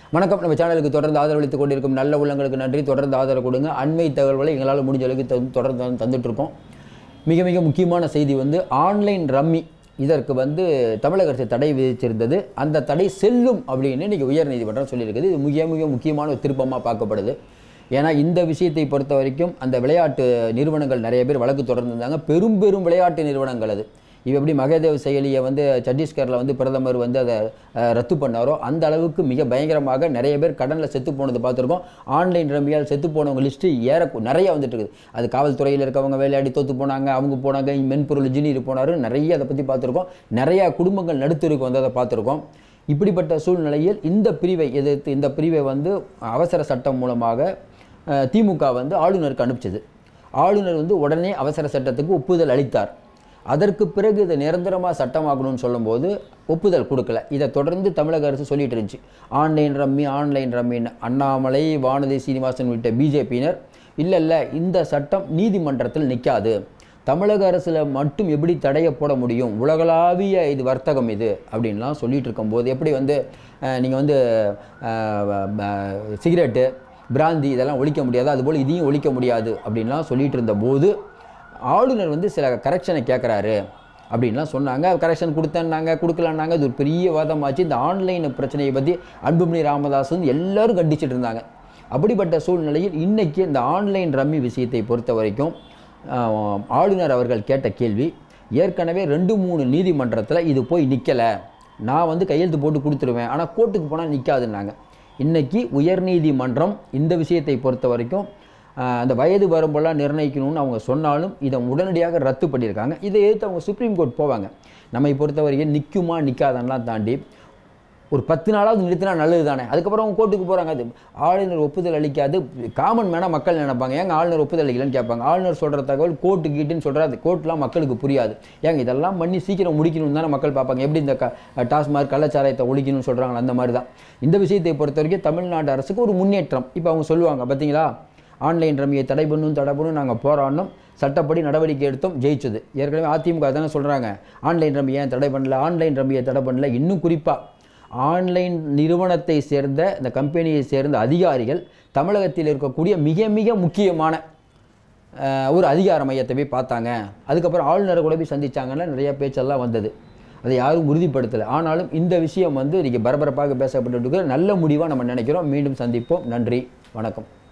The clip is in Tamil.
வணக்கம் நம்ம சேனலுக்கு தொடர்ந்து ஆதரவளித்துக் கொண்டிருக்கும் நல்ல உள்ளங்களுக்கு நன்றி தொடர்ந்து ஆதரவு கொடுங்க அண்மை தகவல்களை எங்களால் முடிஞ்ச அளவுக்கு தந்து- தொடர்ந்து வந்து தந்துட்டு இருக்கோம் மிக மிக முக்கியமான செய்தி வந்து ஆன்லைன் ரம்மி இதற்கு வந்து தமிழக அரசு தடை விதிச்சிருந்தது அந்த தடை செல்லும் அப்படின்னு இன்னைக்கு உயர்நீதிமன்றம் சொல்லியிருக்குது இது மிக மிக முக்கியமான ஒரு திருப்பமாக பார்க்கப்படுது ஏன்னா இந்த விஷயத்தை பொறுத்த வரைக்கும் அந்த விளையாட்டு நிறுவனங்கள் நிறைய பேர் வழக்கு தொடர்ந்துருந்தாங்க பெரும் பெரும் விளையாட்டு நிறுவனங்கள் அது இவ எப்படி மகதேவ் செயலியை வந்து சத்தீஸ்கரில் வந்து பிரதமர் வந்து அதை அஹ், ரத்து பண்ணாரோ அந்த அளவுக்கு மிக பயங்கரமாக நிறைய பேர் கடனில் செத்து போனது பார்த்துருக்கோம் ஆன்லைன் ரம்மியால் செத்து போனவங்க லிஸ்ட்டு ஏற நிறைய வந்துட்டு இருக்குது அது காவல்துறையில் இருக்கவங்க விளையாடி தோத்து போனாங்க அவங்க போனாங்க மென்பொருள் இன்ஜினியர் போனார் நிறைய அதை பற்றி பார்த்துருக்கோம் நிறையா குடும்பங்கள் நடுத்தருக்கு வந்ததை பார்த்துருக்கோம் இப்படிப்பட்ட சூழ்நிலையில் இந்த பிரிவை எதிர்த்து இந்த பிரிவை வந்து அவசர சட்டம் மூலமாக அஹ், திமுக வந்து ஆளுநருக்கு அனுப்பிச்சது ஆளுநர் வந்து உடனே அவசர சட்டத்துக்கு ஒப்புதல் அளித்தார் அதற்கு பிறகு இதை நிரந்தரமாக சட்டமாக்கணும்னு சொல்லும்போது ஒப்புதல் கொடுக்கல இதை தொடர்ந்து தமிழக அரசு சொல்லிட்டு இருந்துச்சு ஆன்லைன் ரம்மி ஆன்லைன் ரம்மின்னு அண்ணாமலை வானதி சீனிவாசன் உள்ளிட்ட பிஜேபியினர் இல்லை இல்லை இந்த சட்டம் நீதிமன்றத்தில் நிற்காது தமிழக அரசில் மட்டும் எப்படி தடையை போட முடியும் உலகளாவிய இது வர்த்தகம் இது அப்படின்லாம் சொல்லிட்டு இருக்கும்போது எப்படி வந்து நீங்கள் வந்து சிகரெட்டு பிராந்தி இதெல்லாம் ஒழிக்க முடியாது அதுபோல் இதையும் ஒழிக்க முடியாது அப்படின்லாம் சொல்லிட்டு இருந்தபோது ஆளுநர் வந்து சில கரெக்ஷனை கேட்குறாரு அப்படின்லாம் சொன்னாங்க கரெக்ஷன் கொடுத்தேன்னாங்க கொடுக்கலன்னாங்க இது ஒரு பெரிய வாதமாச்சு இந்த ஆன்லைன் பிரச்சனையை பற்றி அன்புமணி ராமதாஸ் வந்து எல்லாரும் கண்டிச்சிட்டு இருந்தாங்க அப்படிப்பட்ட சூழ்நிலையில் இன்னைக்கு இந்த ஆன்லைன் ரம்மி விஷயத்தை பொறுத்த வரைக்கும் ஆஹ், ஆளுநர் அவர்கள் கேட்ட கேள்வி ஏற்கனவே ரெண்டு மூணு நீதிமன்றத்தில் இது போய் நிற்கலை நான் வந்து கையெழுத்து போட்டு கொடுத்துருவேன் ஆனால் கோர்ட்டுக்கு போனால் நிற்காதுன்னாங்க இன்னைக்கு உயர்நீதிமன்றம் இந்த விஷயத்தை பொறுத்த வரைக்கும் ஆஹ், அந்த வயது வரம்பெல்லாம் நிர்ணயிக்கணும்னு அவங்க சொன்னாலும் இதை உடனடியாக ரத்து பண்ணியிருக்காங்க இதை எதிர்த்து அவங்க சுப்ரீம் கோர்ட் போவாங்க நம்மை பொறுத்த வரைக்கும் நிற்குமா நிற்காதெல்லாம் தாண்டி ஒரு பத்து நாளாவது நிறுத்தினா நல்லது தானே அதுக்கப்புறம் அவங்க கோர்ட்டுக்கு போகிறாங்க அது ஆளுநர் ஒப்புதல் அளிக்காது காமன் மேனாக மக்கள் நினைப்பாங்க ஏங்க ஆளுநர் ஒப்புதல் அளிக்கலன்னு கேட்பாங்க ஆளுநர் சொல்கிற தகவல் கோர்ட்டு கீட்டுன்னு சொல்கிறார் அது கோர்ட்லாம் மக்களுக்கு புரியாது ஏங்க இதெல்லாம் பண்ணி சீக்கிரம் முடிக்கணும்னு தானே மக்கள் பார்ப்பாங்க எப்படி இந்த க டாஸ்மாக் கள்ளச்சாராயத்தை ஒழிக்கணும்னு சொல்கிறாங்களோ அந்த மாதிரி தான் இந்த விஷயத்தை பொறுத்த வரைக்கும் தமிழ்நாடு அரசுக்கு ஒரு முன்னேற்றம் இப்போ அவங்க சொல்லுவாங்க பார்த்தீங்களா ஆன்லைன் ரம்மியை தடை பண்ணும் தடை பண்ணும் நாங்கள் போராடினோம் சட்டப்படி நடவடிக்கை எடுத்தோம் ஜெயிச்சது ஏற்கனவே அதிமுக தானே சொல்கிறாங்க ஆன்லைன் ரம்மி ஏன் தடை பண்ணல ஆன்லைன் ரம்மியை தடை பண்ணல இன்னும் குறிப்பாக ஆன்லைன் நிறுவனத்தை சேர்ந்த இந்த கம்பெனியை சேர்ந்த அதிகாரிகள் தமிழகத்தில் இருக்கக்கூடிய மிக மிக முக்கியமான அஹ், ஒரு அதிகார மையத்தை போய் பார்த்தாங்க அதுக்கப்புறம் ஆளுநரை கூட போய் சந்திச்சாங்கன்னு நிறைய பேச்செல்லாம் வந்தது அதை யாரும் உறுதிப்படுத்தலை ஆனாலும் இந்த விஷயம் வந்து இன்றைக்கி பரபரப்பாக பேசப்பட்டு இருக்கு நல்ல முடிவாக நம்ம நினைக்கிறோம் மீண்டும் சந்திப்போம் நன்றி வணக்கம்